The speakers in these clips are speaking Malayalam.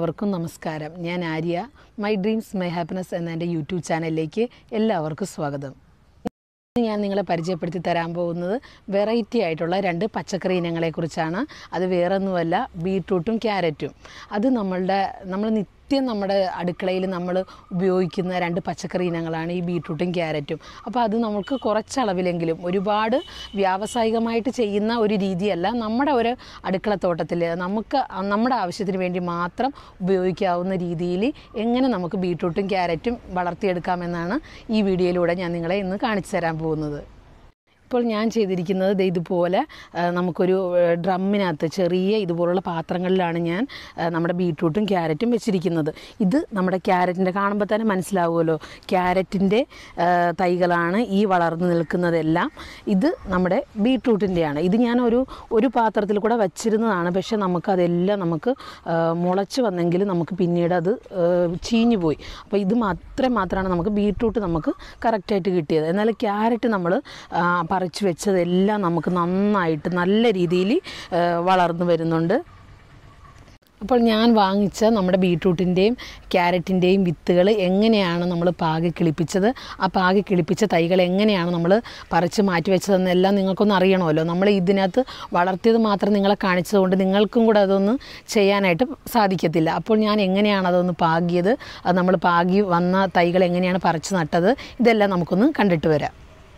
എല്ലാവർക്കും നമസ്കാരം ഞാൻ Arya my dreams my happiness എന്ന എൻ്റെ യൂട്യൂബ് ചാനലിലേക്ക് എല്ലാവർക്കും സ്വാഗതം ഇന്ന് ഞാൻ നിങ്ങളെ പരിചയപ്പെടുത്തി തരാൻ പോകുന്നത് വെറൈറ്റി ആയിട്ടുള്ള രണ്ട് പച്ചക്കറി ഇനങ്ങളെക്കുറിച്ചാണ് അത് വേറൊന്നുമല്ല ബീട്രൂട്ടും ക്യാരറ്റും അത് നമ്മളുടെ നമ്മൾ നിത്യം നമ്മുടെ അടുക്കളയിൽ നമ്മൾ ഉപയോഗിക്കുന്ന രണ്ട് പച്ചക്കറി ഇനങ്ങളാണ് ഈ ബീട്രൂട്ടും ക്യാരറ്റും അപ്പോൾ അത് നമുക്ക് കുറച്ചളവിലെങ്കിലും ഒരുപാട് വ്യാവസായികമായിട്ട് ചെയ്യുന്ന ഒരു രീതിയല്ല നമ്മുടെ ഒരു അടുക്കളത്തോട്ടത്തിൽ നമുക്ക് നമ്മുടെ ആവശ്യത്തിന് വേണ്ടി മാത്രം ഉപയോഗിക്കാവുന്ന രീതിയിൽ എങ്ങനെ നമുക്ക് ബീട്രൂട്ടും ക്യാരറ്റും വളർത്തിയെടുക്കാമെന്നാണ് ഈ വീഡിയോയിലൂടെ ഞാൻ നിങ്ങളെ ഇന്ന് കാണിച്ചു തരാൻ പോകുന്നത് ഇപ്പോൾ ഞാൻ ചെയ്തിരിക്കുന്നത് ദേ ഇതുപോലെ ആ, നമുക്കൊരു ആ, ഡ്രമ്മിനകത്ത് ചെറിയ ഇതുപോലുള്ള പാത്രങ്ങളിലാണ് ഞാൻ ആ, നമ്മുടെ ബീട്രൂട്ടും ക്യാരറ്റും വെച്ചിരിക്കുന്നത് ഇത് നമ്മുടെ ക്യാരറ്റിൻ്റെ കാണുമ്പോൾ തന്നെ മനസ്സിലാവുമല്ലോ ക്യാരറ്റിൻ്റെ ആ, തൈകളാണ് ഈ വളർന്നു നിൽക്കുന്നതെല്ലാം ഇത് നമ്മുടെ ബീട്രൂട്ടിൻ്റെയാണ് ഇത് ഞാൻ ഒരു ഒരു പാത്രത്തിൽ കൂടെ വച്ചിരുന്നതാണ് പക്ഷേ നമുക്കതെല്ലാം നമുക്ക് ആ, മുളച്ച് വന്നെങ്കിൽ നമുക്ക് പിന്നീട് അത് ആ, ചീഞ്ഞു പോയി അപ്പോൾ ഇത് മാത്രം മാത്രമാണ് നമുക്ക് ബീട്രൂട്ട് നമുക്ക് കറക്റ്റായിട്ട് കിട്ടിയത് എന്നാൽ ക്യാരറ്റ് നമ്മൾ പറിച്ചു വെച്ചതെല്ലാം നമുക്ക് നന്നായിട്ട് നല്ല രീതിയിൽ വളർന്നു വരുന്നുണ്ട് അപ്പോൾ ഞാൻ വാങ്ങിച്ച നമ്മുടെ ബീട്രൂട്ടിൻ്റെയും ക്യാരറ്റിൻ്റെയും വിത്തുകൾ എങ്ങനെയാണ് നമ്മൾ പാകി കിളിപ്പിച്ചത് ആ പാകി കിളിപ്പിച്ച തൈകൾ എങ്ങനെയാണ് നമ്മൾ പറിച്ച് മാറ്റി വെച്ചതെന്നെല്ലാം നിങ്ങൾക്കൊന്ന് അറിയണമല്ലോ നമ്മൾ ഇതിനകത്ത് വളർത്തിയത് മാത്രം നിങ്ങളെ കാണിച്ചതുകൊണ്ട് നിങ്ങൾക്കും കൂടെ അതൊന്ന് ചെയ്യാനായിട്ട് സാധിക്കത്തില്ല അപ്പോൾ ഞാൻ എങ്ങനെയാണ് അതൊന്ന് പാകിയത് അത് നമ്മൾ പാകി വന്ന തൈകൾ എങ്ങനെയാണ് പറിച്ച് നട്ടത് ഇതെല്ലാം നമുക്കൊന്ന് കണ്ടിട്ട് വരാം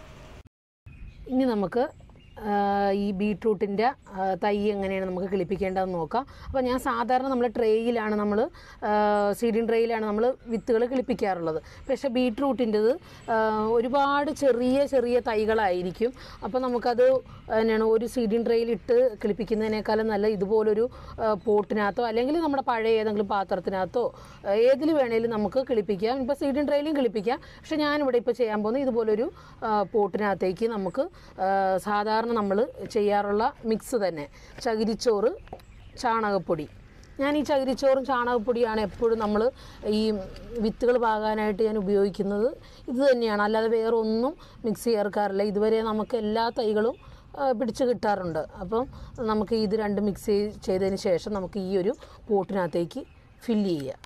ഇനി നമുക്ക് ആ, ഈ ബീട്രൂട്ടിൻ്റെ ആ, തൈ എങ്ങനെയാണ് നമുക്ക് കിളിപ്പിക്കേണ്ടതെന്ന് നോക്കാം അപ്പോൾ ഞാൻ സാധാരണ നമ്മൾ ട്രേയിലാണ് നമ്മൾ സീഡിങ് ട്രേയിലാണ് നമ്മൾ വിത്തുകൾ കിളിപ്പിക്കാറുള്ളത് പക്ഷേ ബീട്രൂട്ടിൻ്റെത് ഒരുപാട് ചെറിയ ചെറിയ തൈകളായിരിക്കും അപ്പോൾ നമുക്കത് എന്നാണ് ഒരു സീഡിങ് ട്രേയിലിട്ട് കിളിപ്പിക്കുന്നതിനേക്കാളും നല്ല ഇതുപോലൊരു ആ, പോട്ടിനകത്തോ അല്ലെങ്കിൽ നമ്മുടെ പഴയ ഏതെങ്കിലും പാത്രത്തിനകത്തോ ആ, ഏതിൽ വേണേലും നമുക്ക് കിളിപ്പിക്കാം ഇപ്പോൾ സീഡിങ് ട്രേയിലും കിളിപ്പിക്കാം പക്ഷേ ഞാനിവിടെ ഇപ്പോൾ ചെയ്യാൻ പോകുന്നത് ഇതുപോലൊരു ആ, പോട്ടിനകത്തേക്ക് നമുക്ക് ആ, സാധാരണ നമ്മൾ ചെയ്യാറുള്ള മിക്സ് തന്നെ ചകിരിച്ചോറ് ചാണകപ്പൊടി ഞാൻ ഈ ചകിരിച്ചോറും ചാണകപ്പൊടിയാണ് എപ്പോഴും നമ്മൾ ഈ വിത്തുകൾ പാകാനായിട്ട് ഞാൻ ഉപയോഗിക്കുന്നത് ഇത് തന്നെയാണ് അല്ലാതെ വേറെ ഒന്നും മിക്സ് ചേർക്കാറില്ല ഇതുവരെ നമുക്ക് എല്ലാ തൈകളും ആ, പിടിച്ച് കിട്ടാറുണ്ട് അപ്പം നമുക്ക് ഇത് രണ്ട് മിക്സ് ചെയ്തതിന് ശേഷം നമുക്ക് ഈ ഒരു പോട്ടിനകത്തേക്ക് ഫില്ല് ചെയ്യാം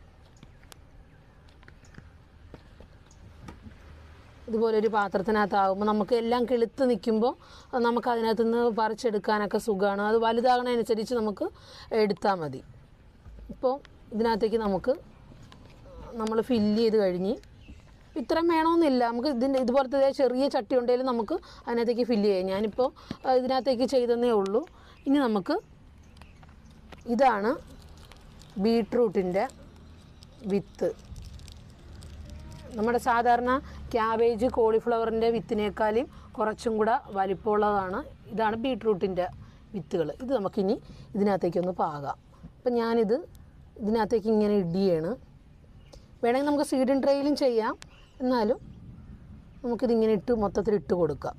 ഇതുപോലെ ഒരു പാത്രത്തിനകത്താകുമ്പോൾ നമുക്ക് എല്ലാം കിളുത്ത് നിൽക്കുമ്പോൾ നമുക്ക് അതിനകത്ത് നിന്ന് പറിച്ചെടുക്കാനൊക്കെ സുഖമാണ് അത് വലുതാകണതനുസരിച്ച് നമുക്ക് എടുത്താൽ മതി ഇപ്പോൾ ഇതിനകത്തേക്ക് നമുക്ക് നമ്മൾ ഫില്ല് ചെയ്ത് കഴിഞ്ഞ് ഇത്രയും വേണമെന്നില്ല നമുക്ക് ഇതിൻ്റെ ഇതുപോലത്തെ ദേ ചെറിയ ചട്ടി ഉണ്ടെങ്കിലും നമുക്ക് അതിനകത്തേക്ക് ഫില്ല് ചെയ്യാം ഞാനിപ്പോൾ ആ, ഇതിനകത്തേക്ക് ചെയ്തെന്നേ ഉള്ളൂ ഇനി നമുക്ക് ഇതാണ് ബീട്രൂട്ടിൻ്റെ വിത്ത് നമ്മുടെ സാധാരണ ക്യാബേജ് കോളിഫ്ലവറിൻ്റെ വിത്തിനേക്കാളും കുറച്ചും കൂടെ വലിപ്പമുള്ളതാണ് ഇതാണ് ബീട്രൂട്ടിൻ്റെ വിത്തുകൾ ഇത് നമുക്കിനി ഇതിനകത്തേക്കൊന്ന് പാകാം അപ്പം ഞാനിത് ഇതിനകത്തേക്ക് ഇങ്ങനെ ഇടിയാണ് വേണമെങ്കിൽ നമുക്ക് സീഡിൻ ട്രേയിലും ചെയ്യാം എന്നാലും നമുക്കിതിങ്ങനെ ഇട്ട് മൊത്തത്തിൽ ഇട്ട് കൊടുക്കാം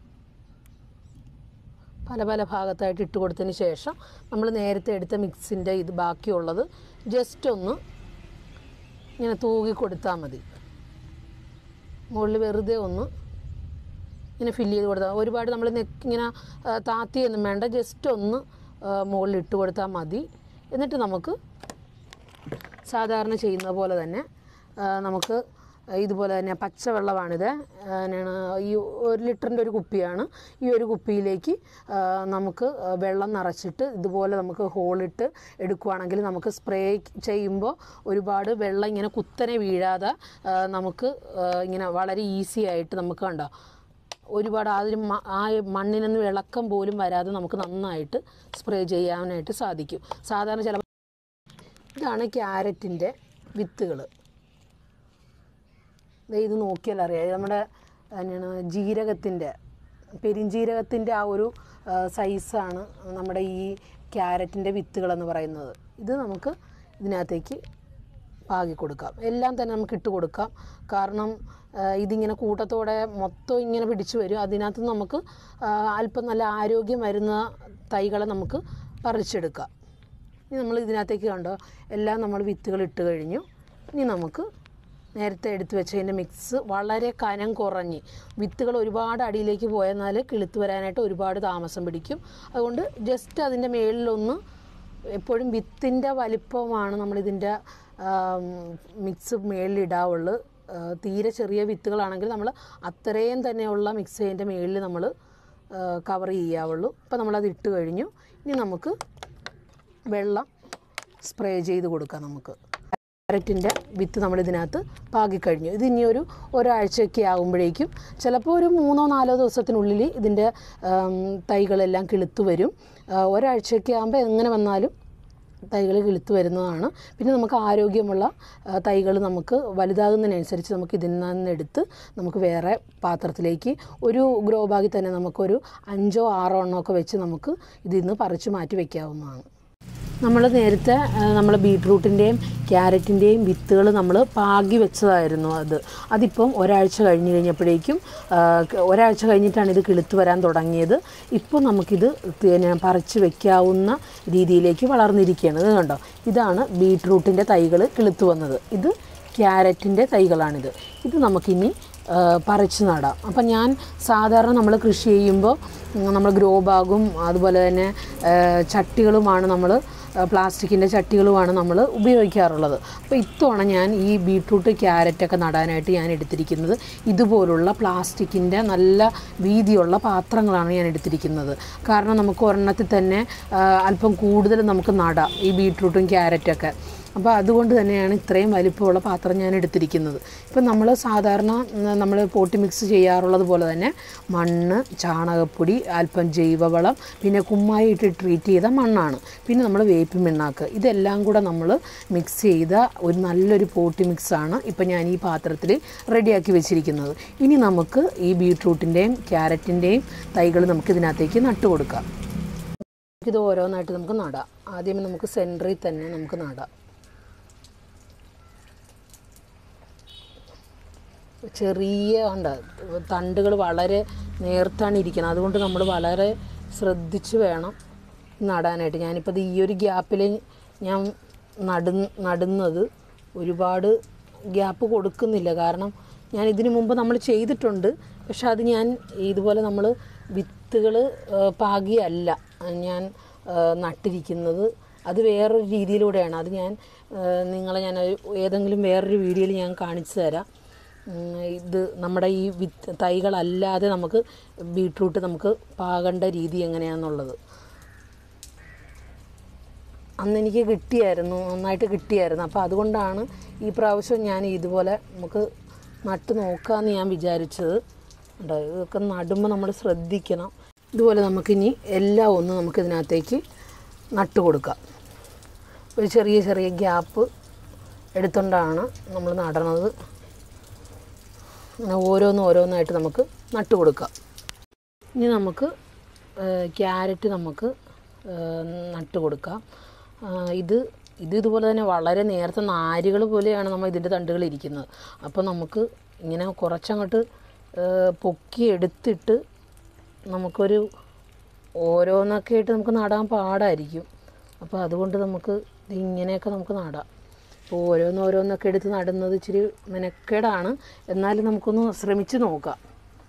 പല പല ഭാഗത്തായിട്ട് ഇട്ട് കൊടുത്തതിന് ശേഷം നമ്മൾ നേരത്തെ എടുത്ത മിക്സിൻ്റെ ഇത് ബാക്കിയുള്ളത് ജസ്റ്റ് ഒന്ന് ഇങ്ങനെ തൂകി കൊടുത്താൽ മതി മുകളിൽ വെറുതെ ഒന്ന് ഇങ്ങനെ ഫില്ല് ചെയ്ത് കൊടുത്താൽ ഒരുപാട് നമ്മൾ നെക്ക് ഇങ്ങനെ ആ, താത്തിയൊന്നും വേണ്ട ജസ്റ്റ് ഒന്ന് ആ, മുകളിൽ ഇട്ട് കൊടുത്താൽ മതി എന്നിട്ട് നമുക്ക് സാധാരണ ചെയ്യുന്ന പോലെ തന്നെ ആ, നമുക്ക് ഇതുപോലെ തന്നെ പച്ചവെള്ളമാണിത് എന്നാണ് ഈ ഒരു ലിറ്ററിൻ്റെ ഒരു കുപ്പിയാണ് ഈ ഒരു കുപ്പിയിലേക്ക് ആ, നമുക്ക് വെള്ളം നിറച്ചിട്ട് ഇതുപോലെ നമുക്ക് ഹോളിട്ട് എടുക്കുവാണെങ്കിൽ നമുക്ക് സ്പ്രേ ചെയ്യുമ്പോൾ ഒരുപാട് വെള്ളം ഇങ്ങനെ കുത്തനെ വീഴാതെ ആ, നമുക്ക് ആ, ഇങ്ങനെ വളരെ ഈസി ആയിട്ട് നമുക്ക് കണ്ടോ ഒരുപാട് അതിന് മ- ആ മണ്ണിനൊന്നും ഇളക്കം പോലും വരാതെ നമുക്ക് നന്നായിട്ട് സ്പ്രേ ചെയ്യാനായിട്ട് സാധിക്കും സാധാരണ ചില ഇതാണ് ക്യാരറ്റിൻ്റെ വിത്തുകൾ ദേ ഇത് നോക്കിയാൽ അറിയാം ഇത് നമ്മുടെ എന്നാണ് ജീരകത്തിൻ്റെ പെരിഞ്ജീരകത്തിൻ്റെ ആ ഒരു ആ, സൈസാണ് നമ്മുടെ ഈ ക്യാരറ്റിൻ്റെ വിത്തുകളെന്ന് പറയുന്നത് ഇത് നമുക്ക് ഇതിനകത്തേക്ക് പാകി കൊടുക്കാം എല്ലാം തന്നെ നമുക്ക് ഇട്ട് കൊടുക്കാം കാരണം ആ, ഇതിങ്ങനെ കൂട്ടത്തോടെ മൊത്തം ഇങ്ങനെ പിടിച്ചു വരും അതിനകത്ത് നമുക്ക് ആ, അല്പം നല്ല ആരോഗ്യം വരുന്ന തൈകളെ നമുക്ക് പറിച്ചെടുക്കാം ഇനി നമ്മൾ ഇതിനകത്തേക്ക് കണ്ടോ എല്ലാം നമ്മൾ വിത്തുകൾ ഇട്ട് കഴിഞ്ഞു ഇനി നമുക്ക് നേരത്തെ എടുത്തു വെച്ചതിൻ്റെ മിക്സ് വളരെ കനം കുറഞ്ഞ് വിത്തുകൾ ഒരുപാട് അടിയിലേക്ക് പോയെന്നാൽ കിളുത്ത് വരാനായിട്ട് ഒരുപാട് താമസം പിടിക്കും അതുകൊണ്ട് ജസ്റ്റ് അതിൻ്റെ മേളിലൊന്ന് എപ്പോഴും വിത്തിൻ്റെ വലിപ്പമാണ് നമ്മളിതിൻ്റെ മിക്സ് മേളിലിടാവുള്ളൂ ആ, തീരെ ചെറിയ വിത്തുകളാണെങ്കിൽ നമ്മൾ അത്രയും തന്നെയുള്ള മിക്സ് അതിൻ്റെ മേളിൽ നമ്മൾ കവർ ചെയ്യാവുള്ളൂ അപ്പോൾ നമ്മളത് ഇട്ട് കഴിഞ്ഞു ഇനി നമുക്ക് വെള്ളം സ്പ്രേ ചെയ്ത് കൊടുക്കാം നമുക്ക് ക്യാരറ്റിൻ്റെ വിത്ത് നമ്മൾ ഇതിനകത്ത് പാകിക്കഴിഞ്ഞു ഇത് ഇനി ഒരു ഒരാഴ്ചയൊക്കെ ആകുമ്പോഴേക്കും ചിലപ്പോൾ ഒരു മൂന്നോ നാലോ ദിവസത്തിനുള്ളിൽ ഇതിൻ്റെ ആം, തൈകളെല്ലാം കിളുത്ത് വരും ആ, ഒരാഴ്ചയൊക്കെ ആകുമ്പോൾ എങ്ങനെ വന്നാലും തൈകൾ കിളുത്ത് വരുന്നതാണ് പിന്നെ നമുക്ക് ആരോഗ്യമുള്ള തൈകൾ നമുക്ക് വലുതാകുന്നതിനനുസരിച്ച് നമുക്ക് ഇതിൽ നിന്നെടുത്ത് നമുക്ക് വേറെ പാത്രത്തിലേക്ക് ഒരു ഗ്രോ ബാഗിൽ തന്നെ നമുക്കൊരു അഞ്ചോ ആറോ എണ്ണമൊക്കെ വെച്ച് നമുക്ക് ഇതിൽ നിന്ന് പറിച്ച് മാറ്റി വയ്ക്കാവുന്നതാണ് നമ്മൾ നേരത്തെ നമ്മൾ ബീട്രൂട്ടിൻ്റെയും ക്യാരറ്റിൻ്റെയും വിത്തുകൾ നമ്മൾ പാകി വെച്ചതായിരുന്നു അത് അതിപ്പം ഒരാഴ്ച കഴിഞ്ഞ് കഴിഞ്ഞപ്പോഴേക്കും ആ, ക- ഒരാഴ്ച കഴിഞ്ഞിട്ടാണ് ഇത് കിളുത്ത് വരാൻ തുടങ്ങിയത് ഇപ്പോൾ നമുക്കിത് പിന്നെ പറിച്ച് വെക്കാവുന്ന രീതിയിലേക്ക് വളർന്നിരിക്കുകയാണ് ഇത് കണ്ടോ ഇതാണ് ബീട്രൂട്ടിൻ്റെ തൈകൾ കിളുത്ത് വന്നത് ഇത് ക്യാരറ്റിൻ്റെ തൈകളാണിത് ഇത് നമുക്കിനി ആ, പറിച്ച് നടാം അപ്പം ഞാൻ സാധാരണ നമ്മൾ കൃഷി ചെയ്യുമ്പോൾ നമ്മൾ ഗ്രോ ബാഗും അതുപോലെ തന്നെ ആ, ചട്ടികളുമാണ് നമ്മൾ പ്ലാസ്റ്റിക്കിൻ്റെ ചട്ടികളുമാണ് നമ്മൾ ഉപയോഗിക്കാറുള്ളത് അപ്പോൾ ഇത്തവണ ഞാൻ ഈ ബീട്രൂട്ട് ക്യാരറ്റൊക്കെ നടാനായിട്ട് ഞാൻ എടുത്തിരിക്കുന്നത് ഇതുപോലുള്ള പ്ലാസ്റ്റിക്കിൻ്റെ നല്ല വീതിയുള്ള പാത്രങ്ങളാണ് ഞാൻ എടുത്തിരിക്കുന്നത് കാരണം നമുക്ക് ഒരെണ്ണത്തിൽ തന്നെ ആ, അല്പം കൂടുതൽ നമുക്ക് നടാം ഈ ബീട്രൂട്ടും ക്യാരറ്റൊക്കെ അപ്പോൾ അതുകൊണ്ട് തന്നെയാണ് ഇത്രയും വലിപ്പമുള്ള പാത്രം ഞാൻ എടുത്തിരിക്കുന്നത് ഇപ്പം നമ്മൾ സാധാരണ നമ്മൾ പോട്ടി മിക്സ് ചെയ്യാറുള്ളത് പോലെ തന്നെ മണ്ണ് ചാണകപ്പൊടി അല്പം ജൈവവളം പിന്നെ കുമ്മായി ഇട്ട് ട്രീറ്റ് ചെയ്ത മണ്ണാണ് പിന്നെ നമ്മൾ വേപ്പിൻ പിണ്ണാക്ക് ഇതെല്ലാം കൂടെ നമ്മൾ മിക്സ് ചെയ്ത ഒരു നല്ലൊരു പോട്ടി മിക്സാണ് ഇപ്പം ഞാൻ ഈ പാത്രത്തിൽ റെഡിയാക്കി വെച്ചിരിക്കുന്നത് ഇനി നമുക്ക് ഈ ബീട്രൂട്ടിൻ്റെയും ക്യാരറ്റിൻ്റെയും തൈകൾ നമുക്ക് ഇതിനകത്തേക്ക് നട്ടു കൊടുക്കാം ഇത് ഓരോന്നായിട്ട് നമുക്ക് നടാം ആദ്യമേ നമുക്ക് സെൻറ്ററിൽ തന്നെ നമുക്ക് നടാം ചെറിയ ഉണ്ട് തണ്ടുകൾ വളരെ നേർത്താണ് ഇരിക്കുന്നത് അതുകൊണ്ട് നമ്മൾ വളരെ ശ്രദ്ധിച്ച് വേണം നടാനായിട്ട് ഞാനിപ്പോൾ ഇത് ഈ ഒരു ഗ്യാപ്പിൽ ഞാൻ നടു നടുന്നത് ഒരുപാട് ഗ്യാപ്പ് കൊടുക്കുന്നില്ല കാരണം ഞാൻ ഇതിനു മുമ്പ് നമ്മൾ ചെയ്തിട്ടുണ്ട് പക്ഷെ അത് ഞാൻ ഇതുപോലെ നമ്മൾ വിത്തുകൾ പാകിയല്ല ഞാൻ ആ, നട്ടിരിക്കുന്നത് അത് വേറൊരു രീതിയിലൂടെയാണ് അത് ഞാൻ ആ, നിങ്ങളെ ഞാൻ ഒരു- ഏതെങ്കിലും വേറൊരു വീഡിയോയിൽ ഞാൻ കാണിച്ചു തരാം ഉം, ഇത് നമ്മുടെ ഈ വിത്ത് തൈകളല്ലാതെ നമുക്ക് ബീട്രൂട്ട് നമുക്ക് പാകേണ്ട രീതി എങ്ങനെയാണെന്നുള്ളത് അന്ന് എനിക്ക് കിട്ടിയായിരുന്നു നന്നായിട്ട് കിട്ടിയായിരുന്നു അപ്പോൾ അതുകൊണ്ടാണ് ഈ പ്രാവശ്യം ഞാൻ ഇതുപോലെ നമുക്ക് നട്ട് നോക്കാമെന്ന് ഞാൻ വിചാരിച്ചത് ഉണ്ടോ ഇതൊക്കെ നടുമ്പോൾ നമ്മൾ ശ്രദ്ധിക്കണം ഇതുപോലെ നമുക്കിനി എല്ലാം ഒന്ന് നമുക്കിതിനകത്തേക്ക് നട്ട് കൊടുക്കാം ഒരു ചെറിയ ചെറിയ ഗ്യാപ്പ് എടുത്തുകൊണ്ടാണ് നമ്മൾ നടണത് അങ്ങനെ ഓരോന്ന് ഓരോന്നായിട്ട് നമുക്ക് നട്ട് കൊടുക്കാം ഇനി നമുക്ക് ക്യാരറ്റ് നമുക്ക് നട്ട് കൊടുക്കാം ആ, ഇത് ഇത് ഇതുപോലെ തന്നെ വളരെ നേരത്തെ നാരുകൾ പോലെയാണ് നമ്മൾ ഇതിൻ്റെ തണ്ടുകൾ ഇരിക്കുന്നത് അപ്പോൾ നമുക്ക് ഇങ്ങനെ കുറച്ചങ്ങോട്ട് ആ, പൊക്കി എടുത്തിട്ട് നമുക്കൊരു ഓരോന്നൊക്കെ ആയിട്ട് നമുക്ക് നടാൻ പാടായിരിക്കും അപ്പോൾ അതുകൊണ്ട് നമുക്ക് ഇത് ഇങ്ങനെയൊക്കെ നമുക്ക് നടാം അപ്പോൾ ഓരോന്ന് ഓരോന്നൊക്കെ എടുത്ത് നടുന്നത് ഇച്ചിരി മെനക്കേടാണ് എന്നാലും നമുക്കൊന്ന് ശ്രമിച്ച് നോക്കാം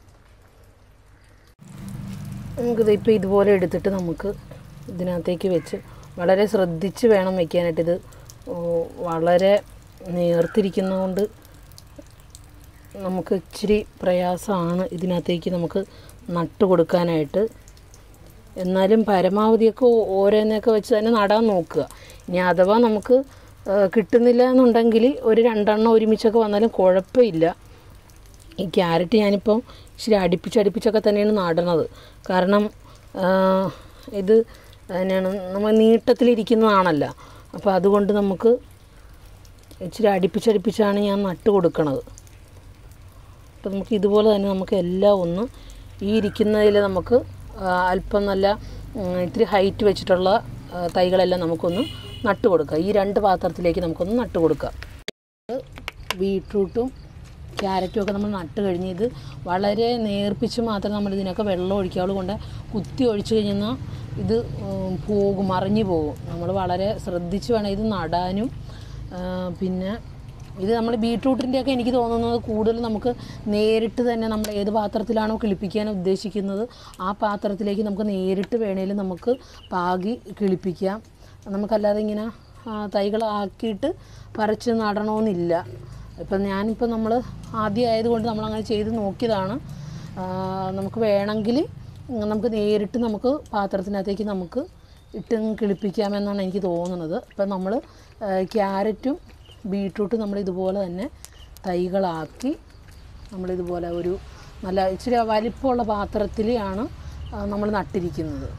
നമുക്കിത് ഇപ്പോൾ ഇതുപോലെ എടുത്തിട്ട് നമുക്ക് ഇതിനകത്തേക്ക് വെച്ച് വളരെ ശ്രദ്ധിച്ച് വേണം വെക്കാനായിട്ട് ഇത് ഓ, വളരെ നേർത്തിരിക്കുന്നതുകൊണ്ട് നമുക്ക് ഇച്ചിരി പ്രയാസമാണ് ഇതിനകത്തേക്ക് നമുക്ക് നട്ട് കൊടുക്കാനായിട്ട് എന്നാലും പരമാവധിയൊക്കെ ഓ- ഓരോന്നൊക്കെ വെച്ച് തന്നെ നടാൻ നോക്കുക ഇനി അഥവാ നമുക്ക് ആ, കിട്ടുന്നില്ല എന്നുണ്ടെങ്കിൽ ഒരു രണ്ടെണ്ണം ഒരുമിച്ചൊക്കെ വന്നാലും കുഴപ്പമില്ല ഈ ക്യാരറ്റ് ഞാനിപ്പം ഇച്ചിരി അടുപ്പിച്ച് അടുപ്പിച്ചൊക്കെ തന്നെയാണ് നടണത് കാരണം ആ, ഇത് തന്നെയാണ് നമ്മൾ നീട്ടത്തിലിരിക്കുന്നതാണല്ലോ അപ്പോൾ അതുകൊണ്ട് നമുക്ക് ഇച്ചിരി അടുപ്പിച്ചടുപ്പിച്ചാണ് ഞാൻ നട്ട് കൊടുക്കണത് അപ്പോൾ നമുക്ക് ഇതുപോലെ തന്നെ നമുക്ക് എല്ലാം ഒന്ന് ഈ ഇരിക്കുന്നതിൽ നമുക്ക് ആ, അല്പം നല്ല ഉം, ഇത്തിരി ഹൈറ്റ് വെച്ചിട്ടുള്ള ആ, തൈകളെല്ലാം നമുക്കൊന്ന് നട്ട് കൊടുക്കാം ഈ രണ്ട് പാത്രത്തിലേക്ക് നമുക്കൊന്ന് നട്ട് കൊടുക്കാം ബീട്രൂട്ടും ക്യാരറ്റും ഒക്കെ നമ്മൾ നട്ട് കഴിഞ്ഞ് ഇത് വളരെ നേർപ്പിച്ച് മാത്രമേ നമ്മൾ ഇതിനൊക്കെ വെള്ളം ഒഴിക്കാവുള്ളൂ കൊണ്ട് കുത്തി ഒഴിച്ചു കഴിഞ്ഞാൽ ഇത് ഉം, പോകും മറിഞ്ഞു പോകും നമ്മൾ വളരെ ശ്രദ്ധിച്ച് വേണം ഇത് നടാനും ആ, പിന്നെ ഇത് നമ്മൾ ബീട്രൂട്ടിൻ്റെയൊക്കെ എനിക്ക് തോന്നുന്നത് കൂടുതൽ നമുക്ക് നേരിട്ട് തന്നെ നമ്മൾ ഏത് പാത്രത്തിലാണോ കിളിപ്പിക്കാൻ ഉദ്ദേശിക്കുന്നത് ആ പാത്രത്തിലേക്ക് നമുക്ക് നേരിട്ട് വേണേലും നമുക്ക് പാകി കിളിപ്പിക്കാം നമുക്കല്ലാതെ ഇങ്ങനെ ആ, തൈകളാക്കിയിട്ട് പറിച്ച് നടണമെന്നില്ല ഇപ്പം ഞാനിപ്പോൾ നമ്മൾ ആദ്യം ആയതുകൊണ്ട് നമ്മളങ്ങനെ ചെയ്ത് നോക്കിയതാണ് ആ, നമുക്ക് വേണമെങ്കിൽ നമുക്ക് നേരിട്ട് നമുക്ക് പാത്രത്തിനകത്തേക്ക് നമുക്ക് ഇട്ട് കിളിപ്പിക്കാമെന്നാണ് എനിക്ക് തോന്നുന്നത് ഇപ്പം നമ്മൾ ക്യാരറ്റും ബീട്രൂട്ടും നമ്മൾ ഇതുപോലെ തന്നെ തൈകളാക്കി നമ്മളിതുപോലെ ഒരു നല്ല ഇച്ചിരി വലിപ്പമുള്ള പാത്രത്തിലാണ് നമ്മൾ നട്ടിരിക്കുന്നത്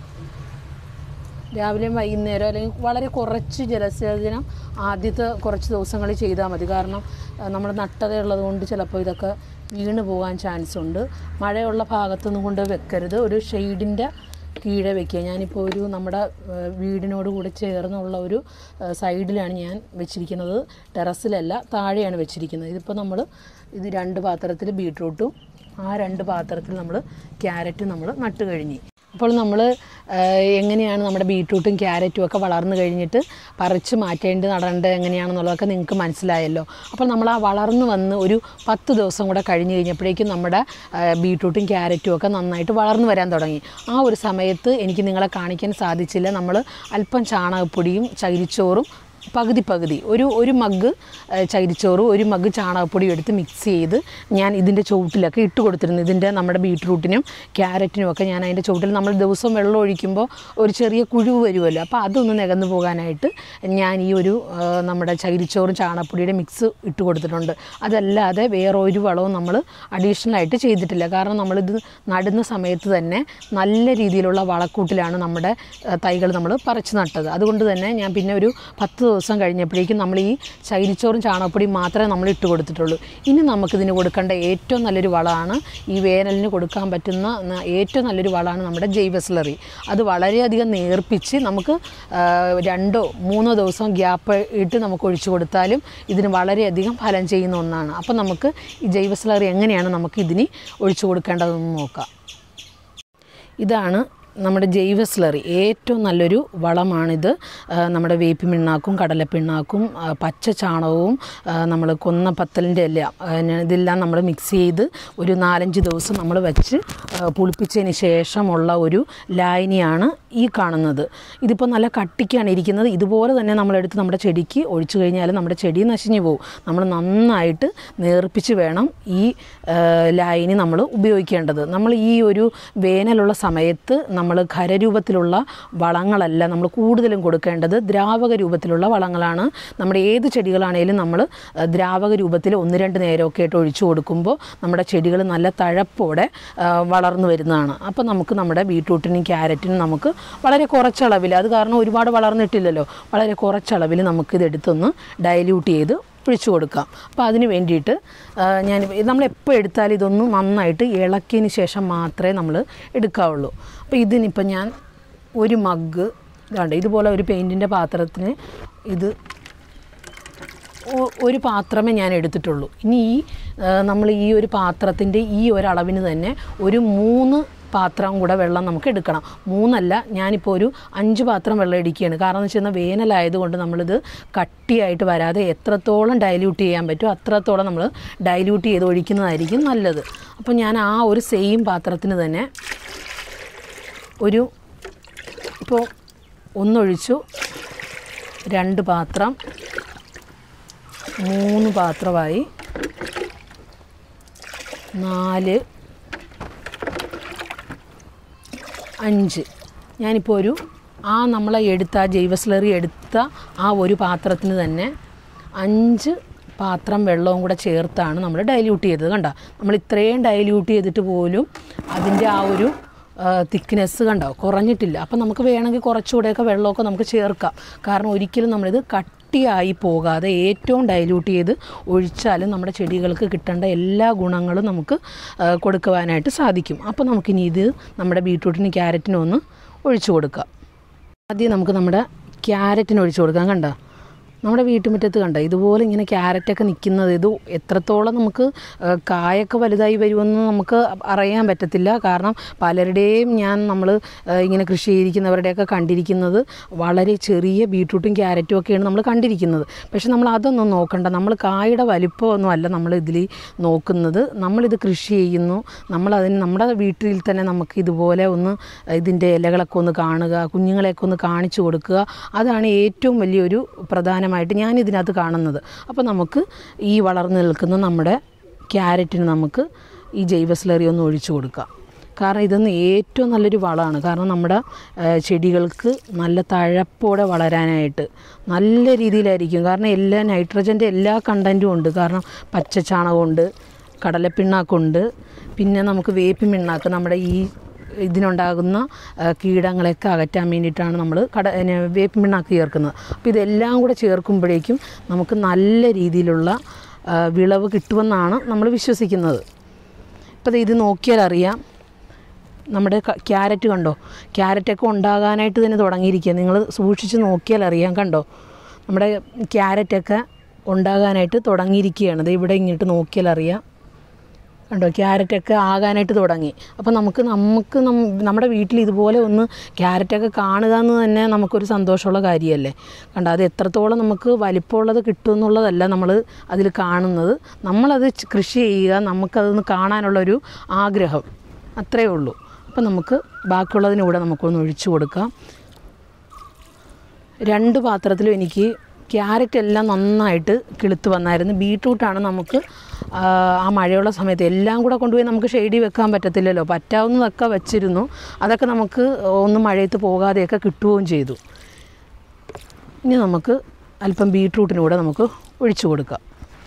രാവിലെയും വൈകുന്നേരം അല്ലെങ്കിൽ വളരെ കുറച്ച് ജലസേചനം ആദ്യത്തെ കുറച്ച് ദിവസങ്ങളിൽ ചെയ്താൽ മതി കാരണം നമ്മൾ നട്ടതയുള്ളത് കൊണ്ട് ചിലപ്പോൾ ഇതൊക്കെ വീണ് പോകാൻ ചാൻസ് ഉണ്ട് മഴയുള്ള ഭാഗത്തൊന്നും കൊണ്ട് വെക്കരുത് ഒരു ഷെയ്ഡിൻ്റെ കീഴെ വെക്കുക ഞാനിപ്പോൾ ഒരു നമ്മുടെ ഏഹ്, വീടിനോട് കൂടി ചേർന്നുള്ള ഒരു ഏഹ്, സൈഡിലാണ് ഞാൻ വെച്ചിരിക്കുന്നത് ടെറസിലല്ല താഴെയാണ് വെച്ചിരിക്കുന്നത് ഇതിപ്പോൾ നമ്മൾ ഇത് രണ്ട് പാത്രത്തിൽ ബീട്രൂട്ടും ആ രണ്ട് പാത്രത്തിൽ നമ്മൾ ക്യാരറ്റും നമ്മൾ നട്ട് കഴിഞ്ഞ് അപ്പോൾ നമ്മൾ എങ്ങനെയാണ് നമ്മുടെ ബീട്രൂട്ടും ക്യാരറ്റും ഒക്കെ വളർന്നു കഴിഞ്ഞിട്ട് പറിച്ച് മാറ്റേണ്ടത് നടേണ്ടത് എങ്ങനെയാണെന്നുള്ളതൊക്കെ നിങ്ങൾക്ക് മനസ്സിലായല്ലോ അപ്പോൾ നമ്മൾ ആ വളർന്നു വന്ന് ഒരു പത്ത് ദിവസം കൂടെ കഴിഞ്ഞ് കഴിഞ്ഞപ്പോഴേക്കും നമ്മുടെ ആ, ബീട്രൂട്ടും ക്യാരറ്റും ഒക്കെ നന്നായിട്ട് വളർന്നു വരാൻ തുടങ്ങി ആ ഒരു സമയത്ത് എനിക്ക് നിങ്ങളെ കാണിക്കാൻ സാധിച്ചില്ല നമ്മൾ അല്പം ചാണകപ്പൊടിയും ചകിരിച്ചോറും പകുതി പകുതി ഒരു ഒരു മഗ് ഏഹ്, ചകിരിച്ചോറും ഒരു മഗ് ചാണകപ്പൊടിയും എടുത്ത് മിക്സ് ചെയ്ത് ഞാൻ ഇതിൻ്റെ ചുവട്ടിലൊക്കെ ഇട്ട് കൊടുത്തിരുന്നു ഇതിൻ്റെ നമ്മുടെ ബീട്രൂട്ടിനും ക്യാരറ്റിനും ഒക്കെ ഞാൻ അതിൻ്റെ ചുവട്ടിൽ നമ്മൾ ദിവസം വെള്ളം ഒഴിക്കുമ്പോൾ ഒരു ചെറിയ കുഴിവ് വരുമല്ലോ അപ്പോൾ അതൊന്ന് നികന്നു പോകാനായിട്ട് ഞാൻ ഈ ഒരു ഏഹ്, നമ്മുടെ ചകിരിച്ചോറും ചാണകപ്പൊടിയുടെ മിക്സ് ഇട്ട് കൊടുത്തിട്ടുണ്ട് അതല്ലാതെ വേറെ ഒരു വളവും നമ്മൾ അഡീഷണൽ ആയിട്ട് ചെയ്തിട്ടില്ല കാരണം നമ്മളിത് നടുന്ന സമയത്ത് തന്നെ നല്ല രീതിയിലുള്ള വളക്കൂട്ടിലാണ് നമ്മുടെ തൈകൾ നമ്മൾ പറിച്ച് നട്ടത് അതുകൊണ്ട് തന്നെ ഞാൻ പിന്നെ ഒരു പത്ത് ദിവസം കഴിഞ്ഞപ്പോഴേക്കും നമ്മൾ ഈ ചകിരിച്ചോറും ചാണകപ്പൊടിയും മാത്രമേ നമ്മൾ ഇട്ട് കൊടുത്തിട്ടുള്ളൂ ഇനി നമുക്കിതിന് കൊടുക്കേണ്ട ഏറ്റവും നല്ലൊരു വളമാണ് ഈ വേനലിന് കൊടുക്കാൻ പറ്റുന്ന ന- ഏറ്റവും നല്ലൊരു വളമാണ് നമ്മുടെ ജൈവ സ്ലറി അത് വളരെയധികം നേർപ്പിച്ച് നമുക്ക് ആ, രണ്ടോ മൂന്നോ ദിവസം ഗ്യാപ്പ് ഇട്ട് നമുക്ക് ഒഴിച്ചു കൊടുത്താലും ഇതിന് വളരെയധികം ഫലം ചെയ്യുന്ന ഒന്നാണ് അപ്പം നമുക്ക് ഈ ജൈവ സ്ലറി എങ്ങനെയാണ് നമുക്ക് ഇതിന് ഒഴിച്ചു കൊടുക്കേണ്ടതെന്ന് നോക്കാം ഇതാണ് നമ്മുടെ ജൈവ സ്ലറി ഏറ്റവും നല്ലൊരു വളമാണിത് ആ, നമ്മുടെ വേപ്പി പിണ്ണാക്കും കടലപ്പിണ്ണാക്കും ആ, പച്ച ചാണകവും നമ്മൾ കൊന്ന പത്തലിൻ്റെ എല്ലാം ആ, ഞാൻ ഇതെല്ലാം നമ്മൾ മിക്സ് ചെയ്ത് ഒരു നാലഞ്ച് ദിവസം നമ്മൾ വെച്ച് ആ, പുളിപ്പിച്ചതിന് ശേഷമുള്ള ഒരു ലായനിയാണ് ഈ കാണുന്നത് ഇതിപ്പോൾ നല്ല കട്ടിക്കാണ് ഇരിക്കുന്നത് ഇതുപോലെ തന്നെ നമ്മളെടുത്ത് നമ്മുടെ ചെടിക്ക് ഒഴിച്ചു കഴിഞ്ഞാൽ നമ്മുടെ ചെടി നശിഞ്ഞു പോകും നമ്മൾ നന്നായിട്ട് നേർപ്പിച്ച് വേണം ഈ ആ, ലായനി നമ്മൾ ഉപയോഗിക്കേണ്ടത് നമ്മൾ ഈ ഒരു വേനലുള്ള സമയത്ത് നമ്മൾ ഖരരൂപത്തിലുള്ള വളങ്ങളല്ല നമ്മൾ കൂടുതലും കൊടുക്കേണ്ടത് ദ്രാവക രൂപത്തിലുള്ള വളങ്ങളാണ് നമ്മുടെ ഏത് ചെടികളാണേലും നമ്മൾ ആ, ദ്രാവക രൂപത്തിൽ ഒന്ന് രണ്ട് നേരമൊക്കെ ആയിട്ട് ഒഴിച്ചു കൊടുക്കുമ്പോൾ നമ്മുടെ ചെടികൾ നല്ല തഴപ്പോടെ ആ, വളർന്നു വരുന്നതാണ് അപ്പോൾ നമുക്ക് നമ്മുടെ ബീട്രൂട്ടിനും ക്യാരറ്റിനും നമുക്ക് വളരെ കുറച്ചളവിൽ അത് കാരണം ഒരുപാട് വളർന്നിട്ടില്ലല്ലോ വളരെ കുറച്ചളവിൽ നമുക്കിത് എടുത്തൊന്ന് ഡയല്യൂട്ട് ചെയ്ത് ഒഴിച്ചു കൊടുക്കാം അപ്പോൾ അതിന് വേണ്ടിയിട്ട് ആ, ഞാൻ നമ്മൾ എപ്പോൾ എടുത്താലും ഇതൊന്ന് നന്നായിട്ട് ഇളക്കിയതിന് ശേഷം മാത്രമേ നമ്മൾ എടുക്കാവുള്ളൂ അപ്പോൾ ഇതിനിപ്പോൾ ഞാൻ ഒരു മഗ് ഇതാണ്ട് ഇതുപോലെ ഒരു പെയിൻറ്റിൻ്റെ പാത്രത്തിന് ഇത് ഒ- ഒരു പാത്രമേ ഞാൻ എടുത്തിട്ടുള്ളൂ ഇനി ഈ നമ്മൾ ഈ ഒരു പാത്രത്തിൻ്റെ ഈ ഒരളവിന് തന്നെ ഒരു മൂന്ന് പാത്രം കൂടെ വെള്ളം നമുക്ക് എടുക്കണം മൂന്നല്ല ഞാനിപ്പോൾ ഒരു അഞ്ച് പാത്രം വെള്ളം എടുക്കുകയാണ് കാരണം എന്ന് വെച്ച് കഴിഞ്ഞാൽ വേനലായതുകൊണ്ട് നമ്മളിത് കട്ടിയായിട്ട് വരാതെ എത്രത്തോളം ഡൈല്യൂട്ട് ചെയ്യാൻ പറ്റുമോ അത്രത്തോളം നമ്മൾ ഡൈല്യൂട്ട് ചെയ്ത് ഒഴിക്കുന്നതായിരിക്കും നല്ലത് അപ്പോൾ ഞാൻ ആ ഒരു സെയിം പാത്രത്തിന് തന്നെ ഒരു ഇപ്പോൾ ഒന്നൊഴിച്ചു രണ്ട് പാത്രം മൂന്ന് പാത്രമായി നാല് അഞ്ച് ഞാനിപ്പോൾ ഒരു ആ നമ്മളെ എടുത്ത ആ ജൈവ സ്ലറി എടുത്ത ആ ഒരു പാത്രത്തിന് തന്നെ അഞ്ച് പാത്രം വെള്ളവും കൂടെ ചേർത്താണ് നമ്മൾ ഡൈല്യൂട്ട് ചെയ്തത് കണ്ട നമ്മൾ ഇത്രയും ഡൈല്യൂട്ട് ചെയ്തിട്ട് പോലും അതിൻ്റെ ആ ഒരു തിക്നെസ് കണ്ടോ കുറഞ്ഞിട്ടില്ല അപ്പം നമുക്ക് വേണമെങ്കിൽ കുറച്ചുകൂടെയൊക്കെ വെള്ളമൊക്കെ നമുക്ക് ചേർക്കാം കാരണം ഒരിക്കലും നമ്മളിത് കട്ടിയായി പോകാതെ ഏറ്റവും ഡൈല്യൂട്ട് ചെയ്ത് ഒഴിച്ചാലും നമ്മുടെ ചെടികൾക്ക് കിട്ടേണ്ട എല്ലാ ഗുണങ്ങളും നമുക്ക് ആ, കൊടുക്കുവാനായിട്ട് സാധിക്കും അപ്പോൾ നമുക്കിനി ഇത് നമ്മുടെ ബീട്രൂട്ടിനും ക്യാരറ്റിനും ഒന്ന് ഒഴിച്ചു കൊടുക്കാം ആദ്യം നമുക്ക് നമ്മുടെ ക്യാരറ്റിന് ഒഴിച്ചു കൊടുക്കാം കണ്ടോ നമ്മുടെ വീട്ടുമുറ്റത്ത് കണ്ട ഇതുപോലെ ഇങ്ങനെ ക്യാരറ്റൊക്കെ നിൽക്കുന്നത് ഇത് എത്രത്തോളം നമുക്ക് ആ, കായൊക്കെ വലുതായി വരുമെന്ന് നമുക്ക് അറിയാൻ പറ്റത്തില്ല കാരണം പലരുടെയും ഞാൻ നമ്മൾ ഇങ്ങനെ കൃഷി ചെയ്തിരിക്കുന്നവരുടെയൊക്കെ കണ്ടിരിക്കുന്നത് വളരെ ചെറിയ ബീട്രൂട്ടും ക്യാരറ്റും ഒക്കെയാണ് നമ്മൾ കണ്ടിരിക്കുന്നത് പക്ഷെ നമ്മൾ അതൊന്നും നോക്കണ്ട നമ്മൾ കായുടെ വലിപ്പമൊന്നും അല്ല നമ്മൾ ഇതിൽ നോക്കുന്നത് നമ്മളിത് കൃഷി ചെയ്യുന്നു നമ്മളതിന് നമ്മുടെ വീട്ടിൽ തന്നെ നമുക്ക് ഇതുപോലെ ഒന്ന് ഇതിൻ്റെ ഇലകളൊക്കെ ഒന്ന് കാണുക കുഞ്ഞുങ്ങളെയൊക്കെ ഒന്ന് കാണിച്ചു കൊടുക്കുക അതാണ് ഏറ്റവും വലിയൊരു പ്രധാനമായിട്ട് ഞാൻ ഇതിനകത്ത് കാണുന്നത് അപ്പോൾ നമുക്ക് ഈ വളർന്നു നിൽക്കുന്ന നമ്മുടെ ക്യാരറ്റിന് നമുക്ക് ഈ ജൈവ സ്ലറി ഒന്ന് ഒഴിച്ചു കൊടുക്കാം കാരണം ഇതൊന്ന് ഏറ്റവും നല്ലൊരു വളമാണ് കാരണം നമ്മുടെ ആ, ചെടികൾക്ക് നല്ല തഴപ്പോടെ വളരാനായിട്ട് നല്ല രീതിയിലായിരിക്കും കാരണം എല്ലാ നൈട്രജൻ്റെ എല്ലാ കണ്ടൻറ്റും ഉണ്ട് കാരണം പച്ച ചാണകമുണ്ട് കടലപ്പിണ്ണാക്കുണ്ട് പിന്നെ നമുക്ക് വേപ്പിൻ പിണ്ണാക്ക് നമ്മുടെ ഈ ഇതിനുണ്ടാകുന്ന ആ, കീടങ്ങളെയൊക്കെ അകറ്റാൻ വേണ്ടിയിട്ടാണ് നമ്മൾ കട പിന്നെ വേപ്പിൻ പിണ്ണാക്ക് ചേർക്കുന്നത് അപ്പോൾ ഇതെല്ലാം കൂടെ ചേർക്കുമ്പോഴേക്കും നമുക്ക് നല്ല രീതിയിലുള്ള ആ, വിളവ് കിട്ടുമെന്നാണ് നമ്മൾ വിശ്വസിക്കുന്നത് ഇപ്പോൾ ദേ ഇത് നോക്കിയാൽ അറിയാം നമ്മുടെ ക- ക്യാരറ്റ് കണ്ടോ ക്യാരറ്റൊക്കെ ഉണ്ടാകാനായിട്ട് തന്നെ തുടങ്ങിയിരിക്കുക നിങ്ങൾ സൂക്ഷിച്ച് നോക്കിയാൽ അറിയാം കണ്ടോ നമ്മുടെ ക്യാരറ്റൊക്കെ ഉണ്ടാകാനായിട്ട് തുടങ്ങിയിരിക്കുകയാണ് ദേ ഇവിടെ ഇങ്ങോട്ട് നോക്കിയാൽ അറിയാം കണ്ടോ ക്യാരറ്റൊക്കെ ആകാനായിട്ട് തുടങ്ങി അപ്പോൾ നമുക്ക് നമുക്ക് നം- നമ്മുടെ വീട്ടിൽ ഇതുപോലെ ഒന്ന് ക്യാരറ്റൊക്കെ കാണുക എന്ന് തന്നെ നമുക്കൊരു സന്തോഷമുള്ള കാര്യമല്ലേ കണ്ടോ അത് എത്രത്തോളം നമുക്ക് വലിപ്പമുള്ളത് കിട്ടും എന്നുള്ളതല്ല നമ്മൾ അതിൽ കാണുന്നത് നമ്മളത് ച് കൃഷി ചെയ്യുക നമുക്കതൊന്ന് കാണാനുള്ളൊരു ആഗ്രഹം അത്രയേ ഉള്ളൂ അപ്പോൾ നമുക്ക് ബാക്കിയുള്ളതിന് കൂടെ നമുക്കൊന്ന് ഒഴിച്ചു കൊടുക്കാം രണ്ട് പാത്രത്തിലും എനിക്ക് ക്യാരറ്റ് എല്ലാം നന്നായിട്ട് കിളുത്ത് വന്നായിരുന്നു ബീട്രൂട്ടാണ് നമുക്ക് ആ, ആ മഴയുള്ള സമയത്ത് എല്ലാം കൂടെ കൊണ്ടുപോയി നമുക്ക് ഷെയ്ഡി വെക്കാൻ പറ്റത്തില്ലല്ലോ പറ്റാവുന്നതൊക്കെ വെച്ചിരുന്നു അതൊക്കെ നമുക്ക് ഒന്നും മഴയത്ത് പോകാതെയൊക്കെ കിട്ടുകയും ചെയ്തു ഇനി നമുക്ക് അല്പം ബീട്രൂട്ടിന് കൂടെ നമുക്ക് ഒഴിച്ചു കൊടുക്കാം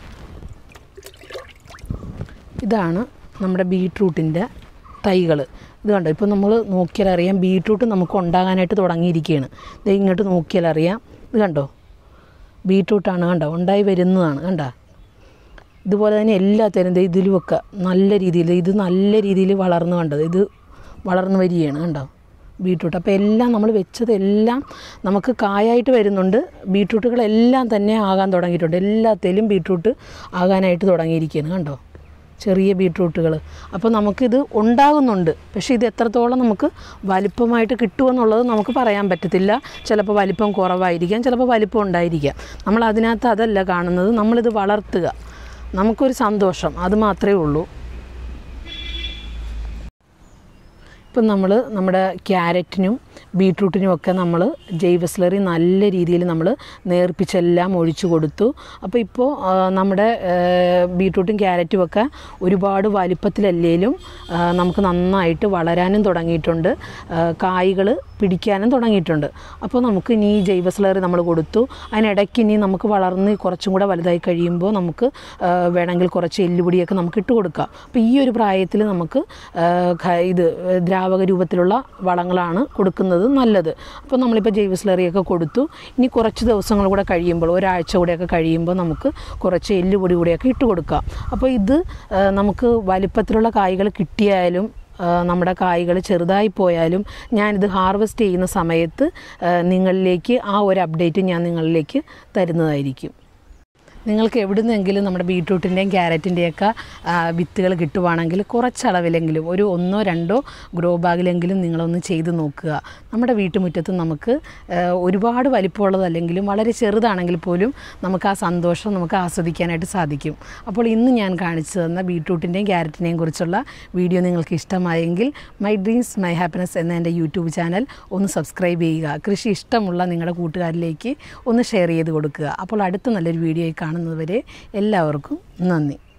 ഇതാണ് നമ്മുടെ ബീട്രൂട്ടിൻ്റെ തൈകൾ ഇത് കണ്ടോ ഇപ്പോൾ നമ്മൾ നോക്കിയാൽ അറിയാം ബീട്രൂട്ട് നമുക്ക് ഉണ്ടാകാനായിട്ട് തുടങ്ങിയിരിക്കുകയാണ് ഇത് ഇങ്ങോട്ട് നോക്കിയാൽ അറിയാം ഇത് കണ്ടോ ബീട്രൂട്ടാണ് കണ്ടോ ഉണ്ടായി വരുന്നതാണ് കണ്ടോ ഇതുപോലെ തന്നെ എല്ലാത്തരം ദേ ഇതിലുമൊക്കെ നല്ല രീതിയിൽ ഇത് നല്ല രീതിയിൽ വളർന്നു കണ്ടത് ഇത് വളർന്നു വരികയാണ് കണ്ടോ ബീട്രൂട്ട് അപ്പോൾ എല്ലാം നമ്മൾ വെച്ചതെല്ലാം നമുക്ക് കായായിട്ട് വരുന്നുണ്ട് ബീട്രൂട്ടുകളെല്ലാം തന്നെ ആകാൻ തുടങ്ങിയിട്ടുണ്ട് എല്ലാത്തിലും ബീട്രൂട്ട് ആകാനായിട്ട് തുടങ്ങിയിരിക്കുകയാണ് കണ്ടോ ചെറിയ ബീട്രൂട്ടുകൾ അപ്പോൾ നമുക്കിത് ഉണ്ടാകുന്നുണ്ട് പക്ഷേ ഇത് എത്രത്തോളം നമുക്ക് വലിപ്പമായിട്ട് കിട്ടുമെന്നുള്ളത് നമുക്ക് പറയാൻ പറ്റത്തില്ല ചിലപ്പോൾ വലിപ്പം കുറവായിരിക്കാം ചിലപ്പോൾ വലിപ്പം ഉണ്ടായിരിക്കാം നമ്മൾ അതിനകത്ത് അതല്ല കാണുന്നത് നമ്മളിത് വളർത്തുക നമുക്കൊരു സന്തോഷം അത് മാത്രമേ ഉള്ളൂ ഇപ്പം നമ്മൾ നമ്മുടെ ക്യാരറ്റിനും ബീട്രൂട്ടിനും ഒക്കെ നമ്മൾ ജൈവ സ്ലറി നല്ല രീതിയിൽ നമ്മൾ നേർപ്പിച്ചെല്ലാം ഒഴിച്ചു കൊടുത്തു അപ്പോൾ ഇപ്പോൾ ആ, നമ്മുടെ ആ, ബീട്രൂട്ടും ക്യാരറ്റും ഒക്കെ ഒരുപാട് വലിപ്പത്തിലല്ലേലും ആ, നമുക്ക് നന്നായിട്ട് വളരാനും തുടങ്ങിയിട്ടുണ്ട് കായ്കൾ പിടിക്കാനും തുടങ്ങിയിട്ടുണ്ട് അപ്പോൾ നമുക്ക് ഇനി ഈ ജൈവ സ്ലറി നമ്മൾ കൊടുത്തു അതിനിടയ്ക്ക് ഇനി നമുക്ക് വളർന്ന് കുറച്ചും കൂടെ വലുതായി കഴിയുമ്പോൾ നമുക്ക് ആ, വേണമെങ്കിൽ കുറച്ച് എല്ലുപൊടിയൊക്കെ നമുക്ക് ഇട്ട് കൊടുക്കാം അപ്പോൾ ഈ ഒരു പ്രായത്തിൽ നമുക്ക് ആ, ഖ- ഇത് ദ്രാവക രൂപത്തിലുള്ള വളങ്ങളാണ് കൊടുക്കുന്നത് നല്ലത് അപ്പോൾ നമ്മളിപ്പോൾ ജൈവ സ്ലറിയൊക്കെ കൊടുത്തു ഇനി കുറച്ച് ദിവസങ്ങൾ കൂടെ കഴിയുമ്പോൾ ഒരാഴ്ച കൂടെയൊക്കെ കഴിയുമ്പോൾ നമുക്ക് കുറച്ച് എല്ലുപൊടി കൂടെയൊക്കെ ഇട്ട് കൊടുക്കാം അപ്പോൾ ഇത് ആ, നമുക്ക് വലിപ്പത്തിലുള്ള കായ്കൾ കിട്ടിയാലും ആ, നമ്മുടെ കായ്കൾ ചെറുതായി പോയാലും ഞാനിത് ഹാർവെസ്റ്റ് ചെയ്യുന്ന സമയത്ത് ആ, നിങ്ങളിലേക്ക് ആ ഒരു അപ്ഡേറ്റ് ഞാൻ നിങ്ങളിലേക്ക് തരുന്നതായിരിക്കും നിങ്ങൾക്ക് എവിടുന്നെങ്കിലും നമ്മുടെ ബീട്രൂട്ടിൻ്റെയും ക്യാരറ്റിൻ്റെയൊക്കെ വിത്തുകൾ കിട്ടുവാണെങ്കിൽ കുറച്ചളവിലെങ്കിലും ഒരു ഒന്നോ രണ്ടോ ഗ്രോ ബാഗിലെങ്കിലും നിങ്ങളൊന്ന് ചെയ്ത് നോക്കുക നമ്മുടെ വീട്ടുമുറ്റത്ത് നമുക്ക് ആ, ഒരുപാട് വലിപ്പമുള്ളതല്ലെങ്കിലും വളരെ ചെറുതാണെങ്കിൽ പോലും നമുക്ക് ആ സന്തോഷം നമുക്ക് ആസ്വദിക്കാനായിട്ട് സാധിക്കും അപ്പോൾ ഇന്ന് ഞാൻ കാണിച്ചു തന്ന ബീട്രൂട്ടിൻ്റെയും ക്യാരറ്റിനെയും കുറിച്ചുള്ള വീഡിയോ നിങ്ങൾക്ക് ഇഷ്ടമായെങ്കിൽ മൈ ഡ്രീംസ് മൈ ഹാപ്പിനെസ് എന്ന എൻ്റെ യൂട്യൂബ് ചാനൽ ഒന്ന് സബ്സ്ക്രൈബ് ചെയ്യുക കൃഷി ഇഷ്ടമുള്ള നിങ്ങളുടെ കൂട്ടുകാരിലേക്ക് ഒന്ന് ഷെയർ ചെയ്ത് കൊടുക്കുക അപ്പോൾ അടുത്ത നല്ലൊരു വീഡിയോയിൽ കാണുന്നതുവരെ എല്ലാവർക്കും നന്ദി